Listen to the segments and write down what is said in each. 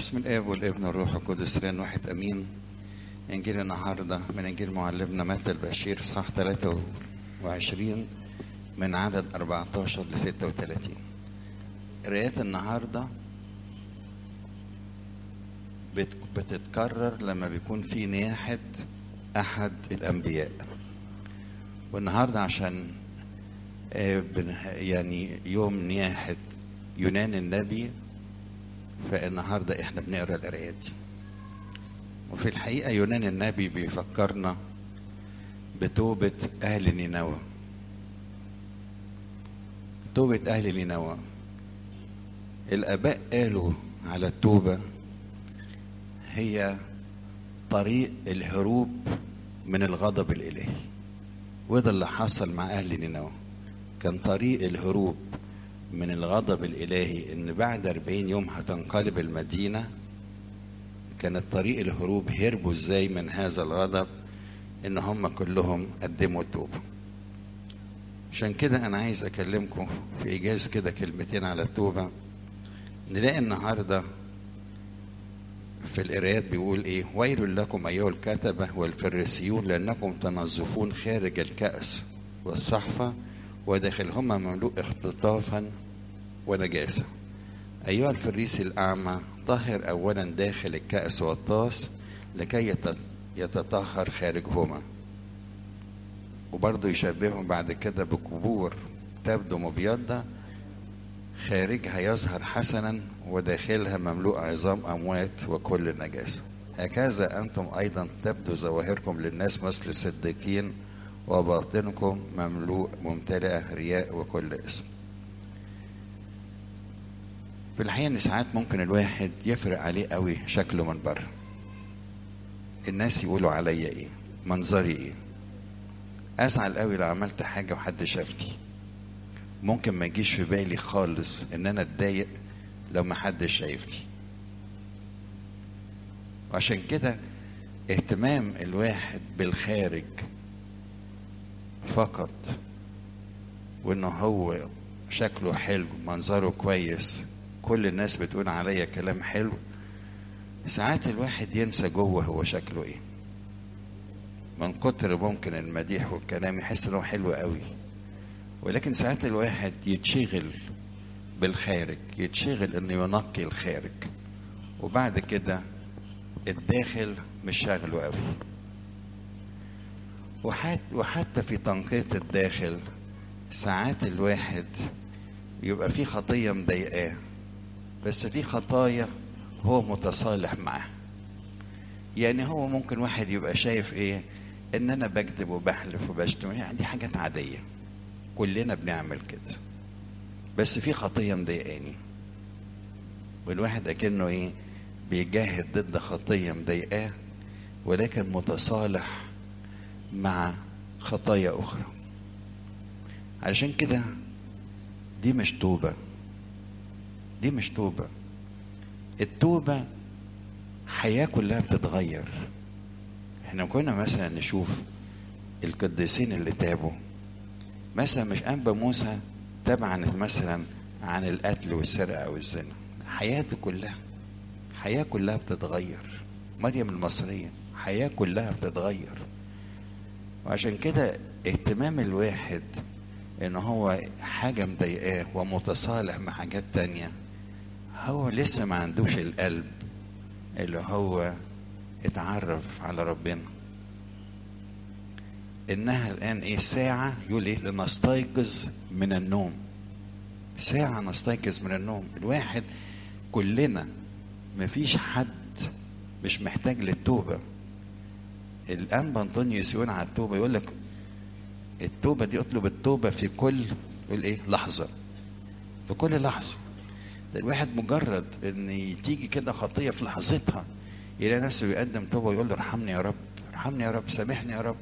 بسم الاب والابن والروح القدس لان واحد امين انجيل النهارده من انجيل معلمنا متى البشير اصحاح 23 من عدد 14 ل 36 قرايات النهارده بت- بتتكرر لما بيكون في نياحة أحد الأنبياء والنهارده عشان آه، بن- يعني يوم نياحة يونان النبي فالنهارده احنا بنقرا القرايات دي وفي الحقيقة يونان النبي بيفكرنا بتوبة أهل نينوى توبة أهل نينوى الآباء قالوا على التوبة هي طريق الهروب من الغضب الإلهي وده اللي حصل مع أهل نينوى كان طريق الهروب من الغضب الإلهي إن بعد 40 يوم هتنقلب المدينة كانت طريق الهروب هربوا ازاي من هذا الغضب ان هم كلهم قدموا التوبه عشان كده انا عايز اكلمكم في ايجاز كده كلمتين على التوبه نلاقي النهارده في القرايات بيقول ايه ويل لكم ايها الكتبه والفريسيون لانكم تنظفون خارج الكاس والصحفه وداخلهما مملوء اختطافا ونجاسه أيها الفريسي الأعمى طهر أولا داخل الكأس والطاس لكي يت- يتطهر خارجهما وبرضه يشبههم بعد كده بقبور تبدو مبيضة خارجها يظهر حسنا وداخلها مملوء عظام أموات وكل نجاسة هكذا أنتم أيضا تبدو ظواهركم للناس مثل الصديقين وباطنكم مملوء ممتلئة رياء وكل اسم في الحقيقة إن ساعات ممكن الواحد يفرق عليه قوي شكله من بره الناس يقولوا عليا إيه منظري إيه أزعل قوي لو عملت حاجة وحد شافني ممكن ما يجيش في بالي خالص إن أنا أتضايق لو ما حدش شايفني وعشان كده اهتمام الواحد بالخارج فقط وانه هو شكله حلو منظره كويس كل الناس بتقول عليا كلام حلو ساعات الواحد ينسى جوه هو شكله ايه من كتر ممكن المديح والكلام يحس انه حلو قوي ولكن ساعات الواحد يتشغل بالخارج يتشغل انه ينقي الخارج وبعد كده الداخل مش شاغله قوي وحت وحتى في تنقية الداخل ساعات الواحد يبقى في خطية مضايقاه بس في خطايا هو متصالح معاها يعني هو ممكن واحد يبقى شايف ايه ان انا بكذب وبحلف وبشتم يعني دي حاجات عادية كلنا بنعمل كده بس في خطية مضايقاني والواحد اكنه ايه بيجاهد ضد خطية مضايقاه ولكن متصالح مع خطايا اخرى علشان كده دي مش توبة دي مش توبة التوبة حياة كلها بتتغير احنا كنا مثلا نشوف القديسين اللي تابوا مثلا مش أنبا موسى تاب عن مثلا عن القتل والسرقة والزنا حياته كلها حياة كلها بتتغير مريم المصرية حياة كلها بتتغير وعشان كده اهتمام الواحد ان هو حاجة مضايقاه ومتصالح مع حاجات تانية هو لسه ما عندوش القلب اللي هو اتعرف على ربنا انها الان ايه ساعة يقول ايه لنستيقظ من النوم ساعة نستيقظ من النوم الواحد كلنا مفيش حد مش محتاج للتوبة الأنبا أنطونيوس يقول على التوبة يقول لك التوبة دي اطلب التوبة في كل يقول ايه لحظة في كل لحظة ده الواحد مجرد ان تيجي كده خطية في لحظتها يلاقي نفسه بيقدم توبة ويقول له ارحمني يا رب ارحمني يا رب سامحني يا رب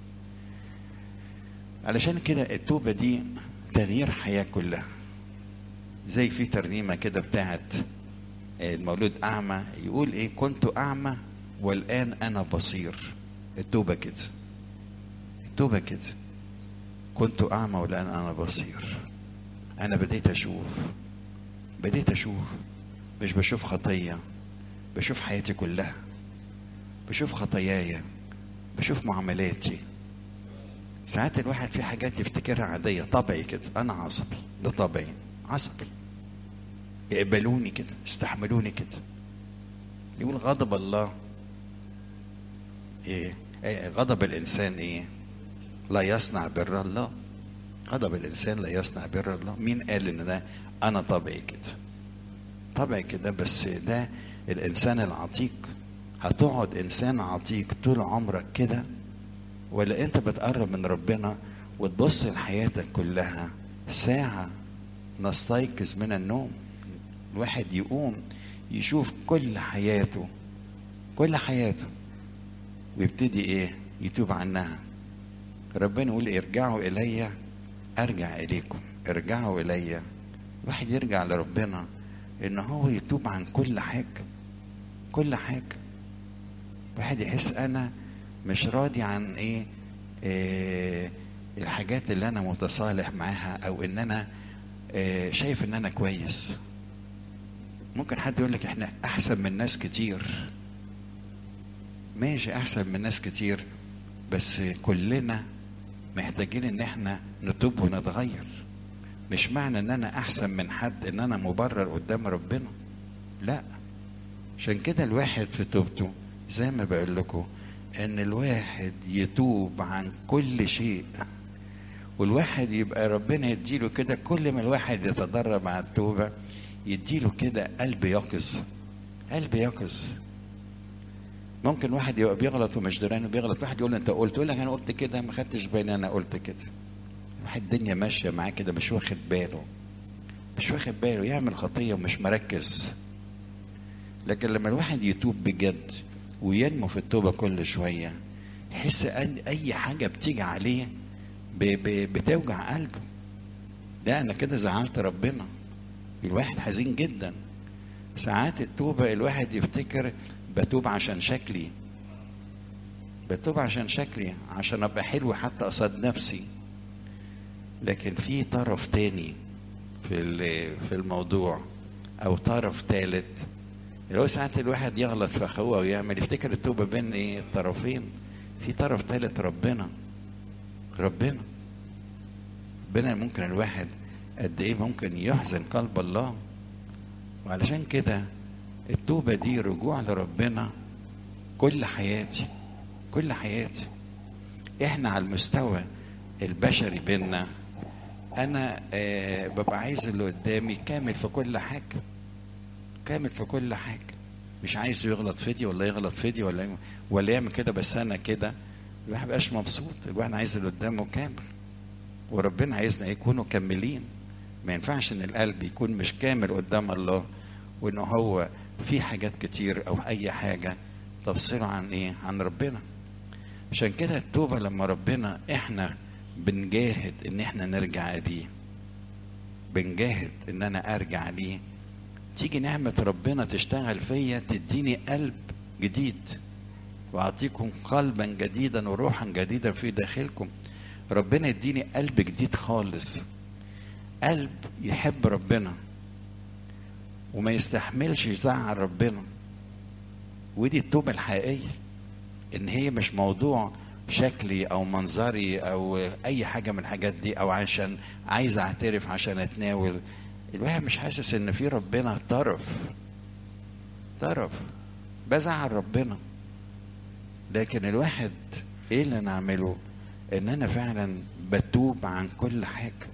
علشان كده التوبة دي تغيير حياة كلها زي في ترنيمة كده بتاعت المولود أعمى يقول إيه كنت أعمى والآن أنا بصير التوبة كده التوبة كده كنت أعمى والآن أنا بصير أنا بديت أشوف بديت أشوف مش بشوف خطية بشوف حياتي كلها بشوف خطاياي بشوف معاملاتي ساعات الواحد في حاجات يفتكرها عادية طبعي كده أنا عصبي ده طبعي عصبي يقبلوني كده يستحملوني كده يقول غضب الله ايه, إيه غضب الانسان ايه لا يصنع بر الله غضب الانسان لا يصنع بر الله مين قال ان ده انا طبعي كده طبعي كده بس ده الانسان العتيق هتقعد انسان عتيق طول عمرك كده ولا انت بتقرب من ربنا وتبص لحياتك كلها ساعة نستيقظ من النوم الواحد يقوم يشوف كل حياته كل حياته ويبتدي ايه يتوب عنها ربنا يقول ارجعوا الي ارجع اليكم ارجعوا الي الواحد يرجع لربنا ان هو يتوب عن كل حاجه كل حاجه واحد يحس انا مش راضي عن ايه, إيه الحاجات اللي انا متصالح معاها او ان انا إيه شايف ان انا كويس ممكن حد يقول لك احنا احسن من ناس كتير ماشي احسن من ناس كتير بس كلنا محتاجين ان احنا نتوب ونتغير مش معنى ان انا احسن من حد ان انا مبرر قدام ربنا لا عشان كده الواحد في توبته زي ما بقول لكم ان الواحد يتوب عن كل شيء والواحد يبقى ربنا يديله كده كل ما الواحد يتدرب على التوبه يديله كده قلب يقظ قلب يقظ ممكن واحد يبقى بيغلط ومش دراني بيغلط واحد يقول انت قلت يقول لك انا قلت كده ما خدتش بالي انا قلت كده واحد الدنيا ماشيه معاه كده مش واخد باله مش واخد باله يعمل خطيه ومش مركز لكن لما الواحد يتوب بجد وينمو في التوبه كل شويه يحس ان اي حاجه بتيجي عليه ب ب بتوجع قلبه لا انا كده زعلت ربنا الواحد حزين جدا ساعات التوبة الواحد يفتكر بتوب عشان شكلي بتوب عشان شكلي عشان ابقى حلو حتى قصاد نفسي لكن في طرف تاني في في الموضوع او طرف ثالث اللي هو ساعات الواحد يغلط في اخوه ويعمل يفتكر التوبه بين ايه الطرفين في طرف ثالث ربنا ربنا ربنا ممكن الواحد قد ايه ممكن يحزن قلب الله وعلشان كده التوبه دي رجوع لربنا كل حياتي كل حياتي احنا على المستوى البشري بينا انا آه ببقى عايز اللي قدامي كامل في كل حاجه كامل في كل حاجه مش عايز يغلط في دي ولا يغلط في دي ولا ولا يعمل كده بس انا كده الواحد مبقاش مبسوط الواحد عايز اللي قدامه كامل وربنا عايزنا يكونوا كاملين ما ينفعش ان القلب يكون مش كامل قدام الله وان هو في حاجات كتير او اي حاجه تفصله عن ايه عن ربنا عشان كده التوبه لما ربنا احنا بنجاهد ان احنا نرجع ليه بنجاهد ان انا ارجع ليه تيجي نعمة ربنا تشتغل فيا تديني قلب جديد وأعطيكم قلبا جديدا وروحا جديدا في داخلكم ربنا يديني قلب جديد خالص قلب يحب ربنا وما يستحملش يزعل ربنا ودي التوبة الحقيقية إن هي مش موضوع شكلي أو منظري أو أي حاجة من الحاجات دي أو عشان عايز أعترف عشان أتناول الواحد مش حاسس إن في ربنا طرف طرف بزعل ربنا لكن الواحد إيه اللي نعمله؟ إن أنا فعلا بتوب عن كل حاجة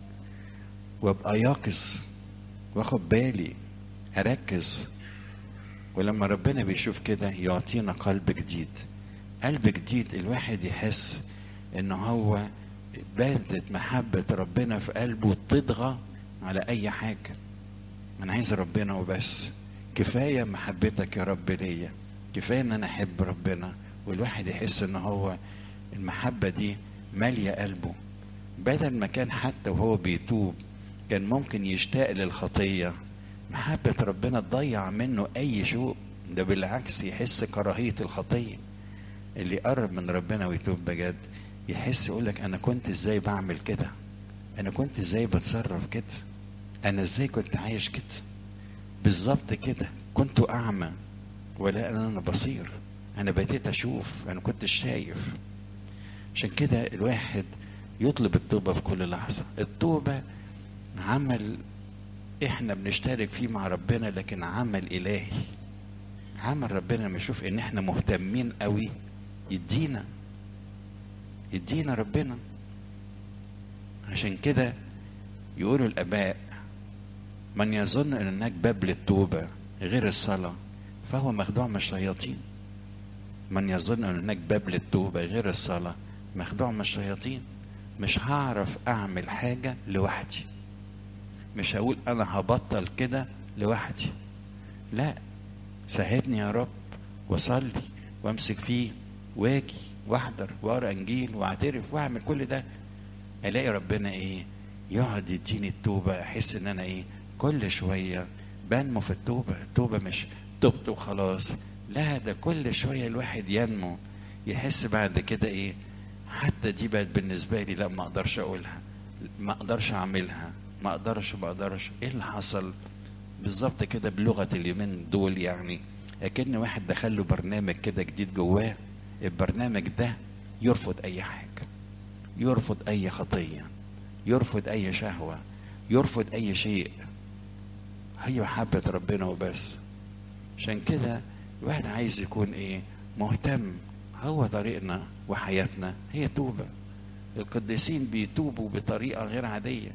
وابقى يقظ واخد بالي اركز ولما ربنا بيشوف كده يعطينا قلب جديد قلب جديد الواحد يحس ان هو باتت محبة ربنا في قلبه تطغى على اي حاجة انا عايز ربنا وبس كفاية محبتك يا رب ليا كفاية ان انا احب ربنا والواحد يحس ان هو المحبة دي مالية قلبه بدل ما كان حتى وهو بيتوب كان ممكن يشتاق للخطية محبة ربنا تضيع منه أي شوق ده بالعكس يحس كراهية الخطية اللي يقرب من ربنا ويتوب بجد يحس يقول لك أنا كنت إزاي بعمل كده أنا كنت إزاي بتصرف كده أنا إزاي كنت عايش كده بالظبط كده كنت أعمى ولا انا بصير انا بديت اشوف انا كنت شايف عشان كده الواحد يطلب التوبة في كل لحظة التوبة عمل احنا بنشترك فيه مع ربنا لكن عمل الهي عمل ربنا لما يشوف ان احنا مهتمين قوي يدينا يدينا ربنا عشان كده يقولوا الاباء من يظن ان هناك باب للتوبه غير الصلاه فهو مخدوع من الشياطين من يظن ان هناك باب للتوبه غير الصلاه مخدوع من الشياطين مش هعرف اعمل حاجه لوحدي مش هقول انا هبطل كده لوحدي لا ساعدني يا رب واصلي وامسك فيه واجي واحضر واقرا انجيل واعترف واعمل كل ده الاقي ربنا ايه يقعد يديني التوبه احس ان انا ايه كل شويه بنمو في التوبه التوبه مش تبت وخلاص لا ده كل شويه الواحد ينمو يحس بعد كده ايه حتى دي بقت بالنسبه لي لا ما اقدرش اقولها ما اقدرش اعملها ما اقدرش ما اقدرش ايه اللي حصل بالظبط كده بلغه اليومين دول يعني اكن واحد دخل له برنامج كده جديد جواه البرنامج ده يرفض اي حاجه يرفض اي خطيه يرفض اي شهوه يرفض اي شيء هي محبه ربنا وبس عشان كده الواحد عايز يكون ايه مهتم هو طريقنا وحياتنا هي توبه القديسين بيتوبوا بطريقه غير عاديه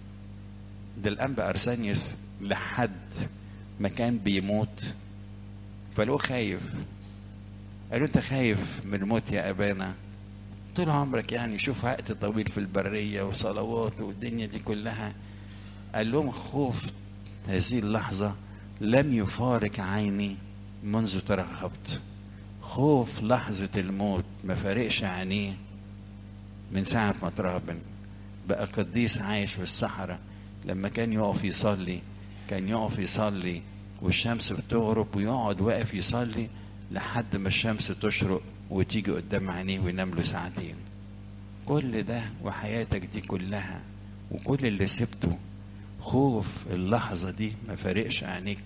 ده الانبا ارسانيوس لحد ما كان بيموت فلو خايف قالوا انت خايف من الموت يا ابانا طول عمرك يعني شوف وقت طويل في البريه وصلوات والدنيا دي كلها قال لهم خوف هذه اللحظه لم يفارق عيني منذ ترهبت خوف لحظة الموت ما فارقش عينيه من ساعة ما ترهبن بقى قديس عايش في الصحراء لما كان يقف يصلي كان يقف يصلي والشمس بتغرب ويقعد واقف يصلي لحد ما الشمس تشرق وتيجي قدام عينيه وينام له ساعتين كل ده وحياتك دي كلها وكل اللي سبته خوف اللحظة دي ما فارقش عينيك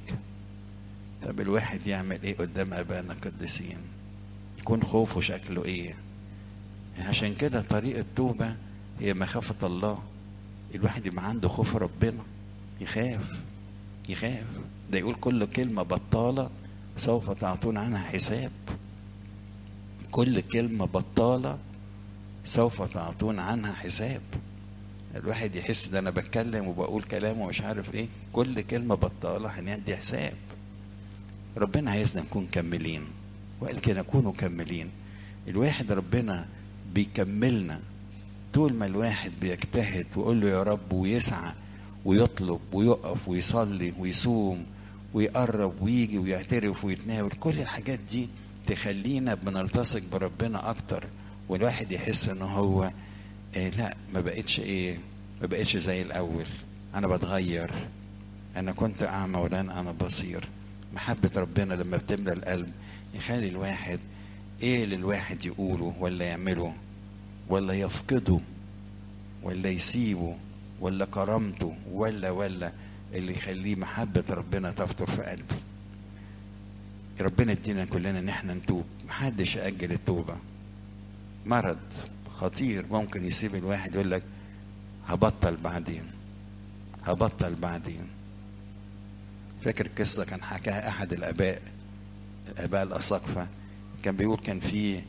طب الواحد يعمل ايه قدام ابانا القديسين يكون خوفه شكله ايه عشان كده طريق التوبة هي مخافة الله الواحد يبقى عنده خوف ربنا يخاف يخاف ده يقول كل كلمة بطالة سوف تعطون عنها حساب كل كلمة بطالة سوف تعطون عنها حساب الواحد يحس ده انا بتكلم وبقول كلام ومش عارف ايه كل كلمة بطالة هندي حساب ربنا عايزنا نكون كملين وقال كده كونوا كملين الواحد ربنا بيكملنا طول ما الواحد بيجتهد ويقول له يا رب ويسعى ويطلب ويقف ويصلي ويصوم ويقرب ويجي ويعترف ويتناول كل الحاجات دي تخلينا بنلتصق بربنا اكتر والواحد يحس ان هو إيه لا ما بقتش ايه ما بقتش زي الاول انا بتغير انا كنت اعمى والان انا بصير محبة ربنا لما بتملى القلب يخلي الواحد ايه اللي الواحد يقوله ولا يعمله ولا يفقده ولا يسيبه ولا كرامته ولا ولا اللي يخليه محبة ربنا تفطر في قلبه ربنا يدينا كلنا ان احنا نتوب محدش يأجل التوبة مرض خطير ممكن يسيب الواحد يقول لك هبطل بعدين هبطل بعدين فاكر قصة كان حكاها أحد الآباء الآباء الأساقفة كان بيقول كان في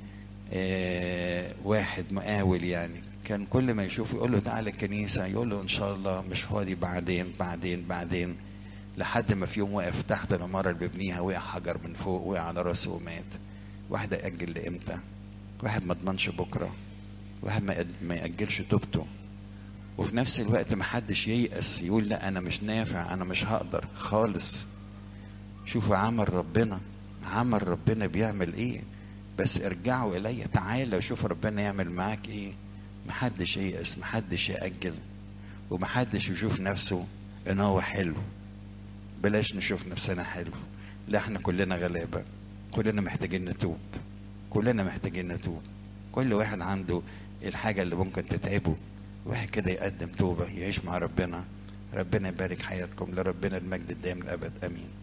آه واحد مقاول يعني كان كل ما يشوف يقول له تعالى الكنيسة يقول له إن شاء الله مش فاضي بعدين بعدين بعدين لحد ما في يوم وقف تحت العمارة اللي بيبنيها وقع حجر من فوق وقع على راسه ومات واحد يأجل لإمتى واحد ما ضمنش بكرة واحد ما يأجلش توبته وفي نفس الوقت ما حدش ييأس يقول لا انا مش نافع انا مش هقدر خالص شوفوا عمل ربنا عمل ربنا بيعمل ايه بس ارجعوا الي تعالى وشوف ربنا يعمل معاك ايه محدش ييأس محدش يأجل ومحدش يشوف نفسه ان هو حلو بلاش نشوف نفسنا حلو لا احنا كلنا غلابة كلنا محتاجين نتوب كلنا محتاجين نتوب كل واحد عنده الحاجة اللي ممكن تتعبه واحد كده يقدم توبة يعيش مع ربنا ربنا يبارك حياتكم لربنا المجد الدائم الأبد أمين